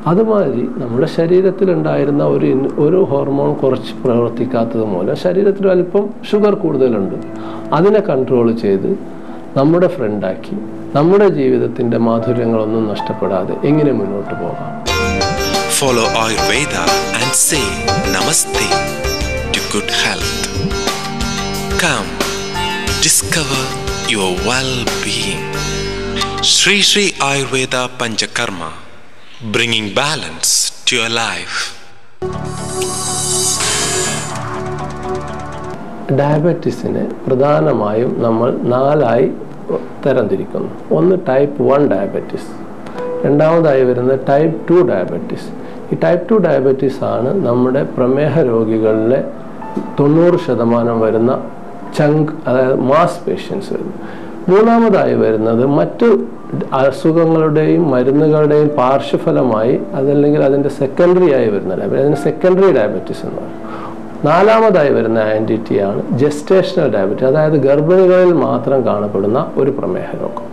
അതുമാതിരി നമ്മുടെ ശരീരത്തിലുണ്ടായിരുന്ന ഒരു ഇൻ- ഒരു ഹോർമോൺ കുറച്ച് പ്രവർത്തിക്കാത്തത് മൂലം ശരീരത്തിൽ അല്പം ഷുഗർ കൂടുതലുണ്ട് അതിനെ കൺട്രോൾ ചെയ്ത് നമ്മുടെ ഫ്രണ്ടാക്കി നമ്മുടെ ജീവിതത്തിൻ്റെ മാധുര്യങ്ങളൊന്നും നഷ്ടപ്പെടാതെ എങ്ങനെ മുന്നോട്ട് പോകാം Follow Ayurveda and say Namaste to good health. Come, discover your well being. Sri Sri Ayurveda Panchakarma, bringing balance to your life. ഡയബറ്റീസിനെ പ്രധാനമായും നമ്മൾ നാലായി തരംതിരിക്കുന്നു ഒന്ന് ടൈപ്പ് വൺ ഡയബറ്റീസ് രണ്ടാമതായി വരുന്നത് ടൈപ്പ് ടു ഡയബറ്റീസ് ഈ ടൈപ്പ് ടു ഡയബറ്റീസ് ആണ് നമ്മുടെ പ്രമേഹ രോഗികളിലെ തൊണ്ണൂറ് ശതമാനം വരുന്ന ചങ്ക് അതായത് മാസ് പേഷ്യൻസ് വരുന്നത് മൂന്നാമതായി വരുന്നത് മറ്റു അസുഖങ്ങളുടെയും മരുന്നുകളുടെയും പാർശ്വഫലമായി അതല്ലെങ്കിൽ അതിൻ്റെ സെക്കൻഡറി ആയി വരുന്ന ഡയബറ്റീസ് അതിന് സെക്കൻഡറി ഡയബറ്റീസ് എന്ന് പറയും നാലാമതായി വരുന്ന ആൻറ്റിറ്റിയാണ് ജസ്റ്റേഷണൽ ഡയബറ്റീസ് അതായത് ഗർഭിണികളിൽ മാത്രം കാണപ്പെടുന്ന ഒരു പ്രമേഹ രോഗം